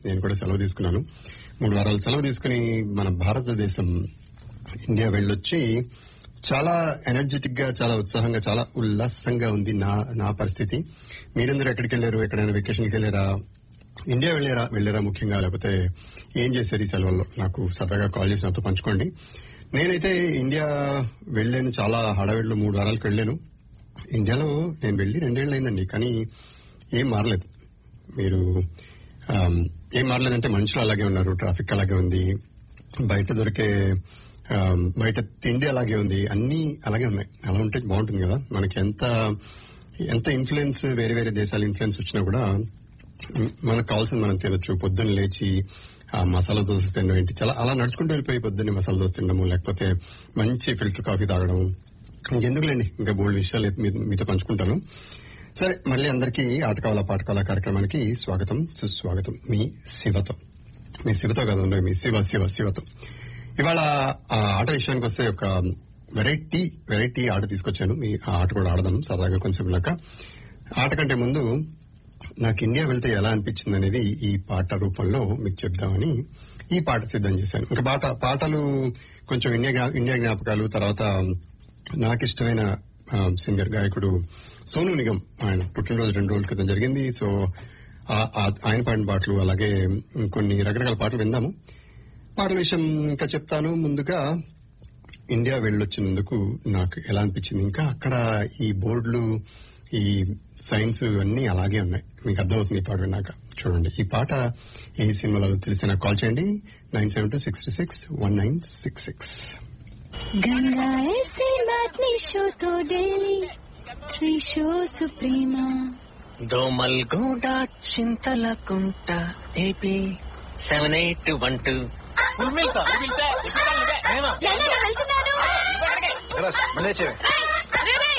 నేను కూడా సెలవు తీసుకున్నాను మూడు వారాలు సెలవు తీసుకుని మన భారతదేశం ఇండియా వెళ్ళొచ్చి చాలా ఎనర్జెటిక్ గా చాలా ఉత్సాహంగా చాలా ఉల్లాసంగా ఉంది నా నా పరిస్థితి మీరందరూ ఎక్కడికి వెళ్ళారు ఎక్కడైనా వెకేషన్కి వెళ్ళారా ఇండియా వెళ్ళారా వెళ్ళారా ముఖ్యంగా లేకపోతే ఏం చేశారు ఈ సెలవుల్లో నాకు సరదాగా కాల్ చేసి నాతో పంచుకోండి నేనైతే ఇండియా వెళ్ళాను చాలా హడావిడిలో మూడు వారాలకు వెళ్ళాను ఇండియాలో నేను వెళ్ళి రెండేళ్ళు అయిందండి కానీ ఏం మారలేదు మీరు ఆమ్, ఏం మారలేదంటే మనుషులు అలాగే ఉన్నారు ట్రాఫిక్ అలాగే ఉంది బయట దొరికే ఆమ్, బయట తిండి అలాగే ఉంది అన్ని అలాగే ఉన్నాయి అలా ఉంటే బాగుంటుంది కదా మనకి ఎంత ఎంత ఇన్ఫ్లుయెన్స్ వేరే వేరే దేశాల ఇన్ఫ్లుయెన్స్ వచ్చినా కూడా మ్, మనకు కావాల్సింది మనం తినొచ్చు పొద్దున్న లేచి ఆ మసాలా దోశ తినడం ఏంటి చాలా అలా నడుచుకుంటూ వెళ్ళిపోయి పొద్దున్నే మసాలా దోశ తినడము లేకపోతే మంచి ఫిల్టర్ కాఫీ తాగడం ఇంకెందుకులేండి ఇంకా బోల్డ్ విషయాలు అయితే మీ- మీతో పంచుకుంటాను సరే మళ్ళీ అందరికీ ఆట కావాలా పాట కావాలా కార్యక్రమానికి స్వాగతం సుస్వాగతం మీ శివతో మీ శివతో కదండి మీ శివ శివ శివతో ఇవాళ ఆ ఆట విషయానికి వస్తే ఒక వెరైటీ వెరైటీ ఆట తీసుకొచ్చాను మీ ఆ ఆట కూడా ఆడదాం సరదాగా కొంచెం లాగా ఆట కంటే ముందు నాకు ఇండియా వెళ్తే ఎలా అనిపించింది అనేది ఈ పాట రూపంలో మీకు చెప్దామని ఈ పాట సిద్ధం చేశాను ఇంకా పాట పాటలు కొంచెం ఇండియా జ్ఞా- ఇండియా జ్ఞాపకాలు తర్వాత నాకు ఇష్టమైన ఆ, సింగర్ గాయకుడు సోను నిగం ఆయన పుట్టినరోజు రెండు రోజుల క్రితం జరిగింది సో ఆ- ఆ- ఆయన పాడిన పాటలు అలాగే కొన్ని రకరకాల పాటలు విందాము పాటల విషయం ఇంకా చెప్తాను ముందుగా ఇండియా వెళ్ళొచ్చినందుకు నాకు ఎలా అనిపించింది ఇంకా అక్కడ ఈ బోర్డులు ఈ సైన్స్ అన్ని అలాగే ఉన్నాయి మీకు అర్థమవుతుంది ఈ పాట విన్నాక చూడండి ఈ పాట ఏ సినిమాలో తెలిసి నాకు కాల్ చేయండి nine seven two six six one nine six six Ganga ऐसे मैटनी शो तो daily three show Suprima Domalguda Chintalakunta AP seven eight one two వెళ్తున్నాను మళ్ళీ